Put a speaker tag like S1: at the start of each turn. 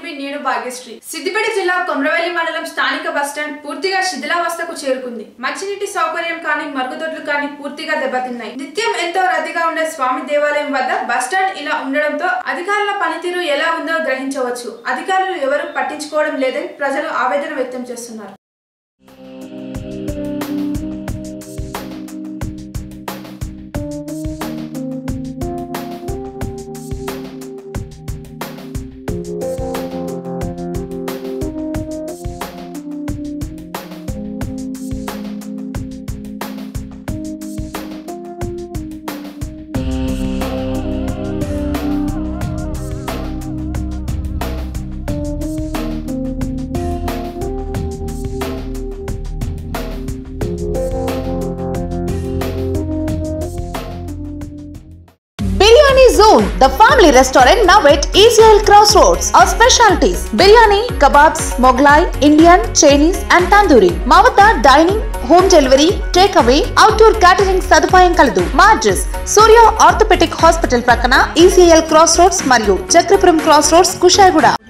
S1: B నేను భాగ్యశ్రీ సిద్దిపేట జిల్లా కొమరవెల్లి మండలం స్థానిక బస్టాండ్ పూర్తిగా శిథిలావస్థకు చేరుకుంది మంచినీటి సౌకర్యం కానీ మరుగుదొడ్లు కానీ పూర్తిగా దెబ్బతిన్నాయి నిత్యం ఎంతో రద్దీగా ఉండే స్వామి దేవాలయం వద్ద బస్టాండ్ ఇలా ఉండడంతో అధికారుల పనితీరు ఎలా ఉందో గ్రహించవచ్చు అధికారులు ఎవరు పట్టించుకోవడం లేదని ప్రజలు ఆవేదన వ్యక్తం చేస్తున్నారు
S2: Biryani Zone, the family restaurant now at Israel Crossroads. Our specialties biryani, kebabs, Moglai, Indian, Chinese, and tandoori. మా వద్ద dining home delivery take away outdoor catering సదుపాయం కలదు మా అడ్రస్ సూర్య ఆర్థోపెటిక్ హాస్పిటల్ ప్రక్కన ఈసీఎల్ క్రాస్ రోడ్స్ మరియు Chakrapuram cross roads Kushaiguda